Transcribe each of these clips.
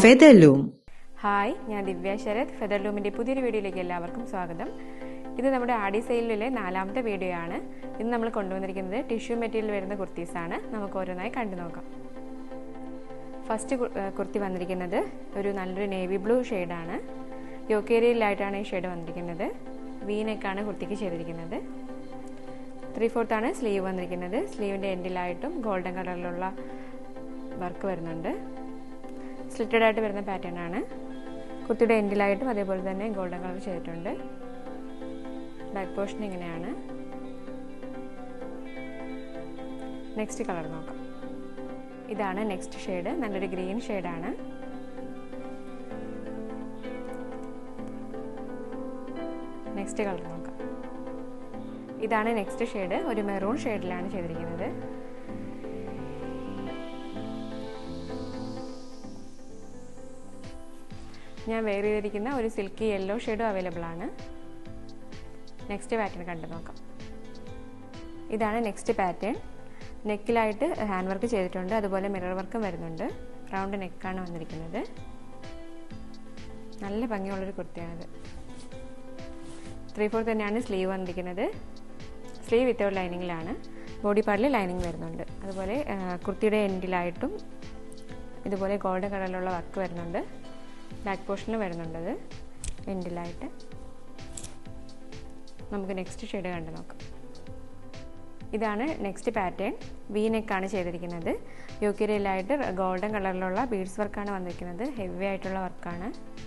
ഫെദർലൂം hi ഞാൻ ദിവ്യ ശരത് ഫെദർലൂമിൻ്റെ പുതിയൊരു വീഡിയോയിലേക്ക് എല്ലാവർക്കും സ്വാഗതം ഇത് നമ്മുടെ ആഡി സെയിലിലെ നാലാമത്തെ വീഡിയോ ആണ് ഇന്ന് നമ്മൾ കൊണ്ടുവന്നിരിക്കുന്നത് ടിഷ്യൂ മെറ്റീരിയൽ വരുന്ന കുർത്തീസാണ് നമുക്ക് ഓരോന്നായി കണ്ടു നോക്കാം ഫസ്റ്റ് കുർത്തി വന്നിരിക്കുന്നത് ഒരു നല്ലൊരു നേവി ബ്ലൂ ഷെയ്ഡാണ് യോക്കേരിയയിലായിട്ടാണ് ഈ ഷെയ്ഡ് വന്നിരിക്കുന്നത് വീനെക്കാണ് കുർത്തിക്ക് ചെയ്തിരിക്കുന്നത് ത്രീ ഫോർത്താണ് സ്ലീവ് വന്നിരിക്കുന്നത് സ്ലീവിൻ്റെ എൻഡിലായിട്ടും ഗോൾഡൻ കളറിലുള്ള വർക്ക് വരുന്നുണ്ട് സ്ലിറ്റഡ് ആയിട്ട് വരുന്ന പാറ്റേൺ ആണ് കുർത്തിയുടെ എൻഡിലായിട്ടും അതേപോലെ തന്നെ ഗോൾഡൻ കളർ ചെയ്തിട്ടുണ്ട് ബാക്ക് പോർഷൻ ഇങ്ങനെയാണ് നെക്സ്റ്റ് കളർ നോക്കാം ഇതാണ് നെക്സ്റ്റ് ഷെയ്ഡ് നല്ലൊരു ഗ്രീൻ ഷെയ്ഡാണ് നെക്സ്റ്റ് കളർ നോക്കാം ഇതാണ് നെക്സ്റ്റ് ഷെയ്ഡ് ഒരു മെറൂൺ ഷെയ്ഡിലാണ് ചെയ്തിരിക്കുന്നത് ഞാൻ വെയർ ചെയ്തിരിക്കുന്ന ഒരു സിൽക്കി യെല്ലോ ഷെയ്ഡും അവൈലബിൾ ആണ് നെക്സ്റ്റ് പാറ്റേൺ കണ്ടു നോക്കാം ഇതാണ് നെക്സ്റ്റ് പാറ്റേൺ നെക്കിലായിട്ട് ഹാൻഡ് വർക്ക് ചെയ്തിട്ടുണ്ട് അതുപോലെ മിറർ വർക്കും വരുന്നുണ്ട് റൗണ്ട് നെക്കാണ് വന്നിരിക്കുന്നത് നല്ല ഭംഗിയുള്ളൊരു കുർത്തിയാണിത് ത്രീ ഫോർ തന്നെയാണ് സ്ലീവ് വന്നിരിക്കുന്നത് സ്ലീവ് വിത്തൗട്ട് ലൈനിങ്ങിലാണ് ബോഡി പാർട്ടിൽ ലൈനിങ് വരുന്നുണ്ട് അതുപോലെ കുർത്തിയുടെ എൻഡിലായിട്ടും ഇതുപോലെ ഗോൾഡൻ കളറിലുള്ള വർക്ക് വരുന്നുണ്ട് ബാക്ക് പോർഷനിൽ വരുന്നുണ്ടത് എൻഡിലായിട്ട് നമുക്ക് നെക്സ്റ്റ് ഷെയ്ഡ് കണ്ടു നോക്കാം ഇതാണ് നെക്സ്റ്റ് പാറ്റേൺ വി നെക്കാണ് ചെയ്തിരിക്കുന്നത് യോക്കിരയിലായിട്ട് ഗോൾഡൻ കളറിലുള്ള ബീഡ്സ് വർക്കാണ് വന്നിരിക്കുന്നത് ഹെവി ആയിട്ടുള്ള വർക്കാണ്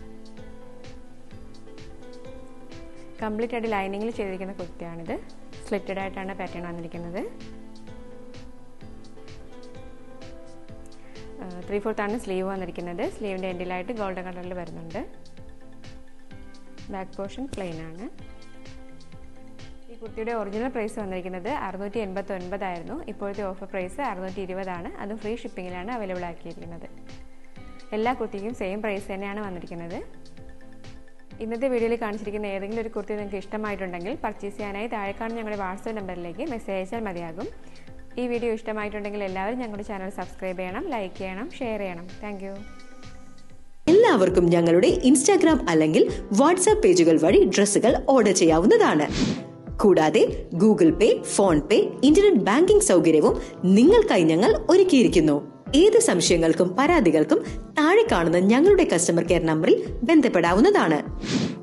കംപ്ലീറ്റ് ആയിട്ട് ലൈനിങ്ങിൽ ചെയ്തിരിക്കുന്ന കുർത്തിയാണിത് സ്ലിറ്റഡ് ആയിട്ടാണ് പാറ്റേൺ വന്നിരിക്കുന്നത് ത്രീ ഫോർത്താണ് സ്ലീവ് വന്നിരിക്കുന്നത് സ്ലീവിൻ്റെ എൻഡിലായിട്ട് ഗോൾഡൻ കളറിൽ വരുന്നുണ്ട് ബാക്ക് പോർഷൻ പ്ലെയിൻ ആണ് ഈ കുർത്തിയുടെ ഒറിജിനൽ പ്രൈസ് വന്നിരിക്കുന്നത് അറുന്നൂറ്റി എൺപത്തി ഒൻപതായിരുന്നു ഇപ്പോഴത്തെ ഓഫർ പ്രൈസ് അറുന്നൂറ്റി ഇരുപതാണ് അതും ഫ്രീ ഷിപ്പിങ്ങിലാണ് അവൈലബിൾ ആക്കിയിരിക്കുന്നത് എല്ലാ കുർത്തിക്കും സെയിം പ്രൈസ് തന്നെയാണ് വന്നിരിക്കുന്നത് ഇന്നത്തെ വീഡിയോയിൽ കാണിച്ചിരിക്കുന്ന ഏതെങ്കിലും ഒരു കുർത്തി നിങ്ങൾക്ക് ഇഷ്ടമായിട്ടുണ്ടെങ്കിൽ പർച്ചേസ് ചെയ്യാനായി താഴെ കാണുന്ന ഞങ്ങളുടെ വാട്സപ്പ് നമ്പറിലേക്ക് മെസ്സേജ് അയച്ചാൽ മതിയാകും ഈ വീഡിയോ ഇഷ്ടമായിട്ടുണ്ടെങ്കിൽ എല്ലാവരും ഞങ്ങളുടെ ചാനൽ സബ്സ്ക്രൈബ് ചെയ്യണം ലൈക്ക് ചെയ്യണം ഷെയർ ചെയ്യണം താങ്ക് എല്ലാവർക്കും ഞങ്ങളുടെ ഇൻസ്റ്റാഗ്രാം അല്ലെങ്കിൽ വാട്സാപ്പ് പേജുകൾ വഴി ഡ്രസ്സുകൾ ഓർഡർ ചെയ്യാവുന്നതാണ് കൂടാതെ Google Pay PhonePe internet banking സൗകര്യവും നിങ്ങൾക്കായി ഞങ്ങൾ ഒരുക്കിയിരിക്കുന്നു ഏത് സംശയങ്ങൾക്കും പരാതികൾക്കും താഴെ കാണുന്ന ഞങ്ങളുടെ കസ്റ്റമർ കെയർ നമ്പറിൽ ബന്ധപ്പെടാവുന്നതാണ്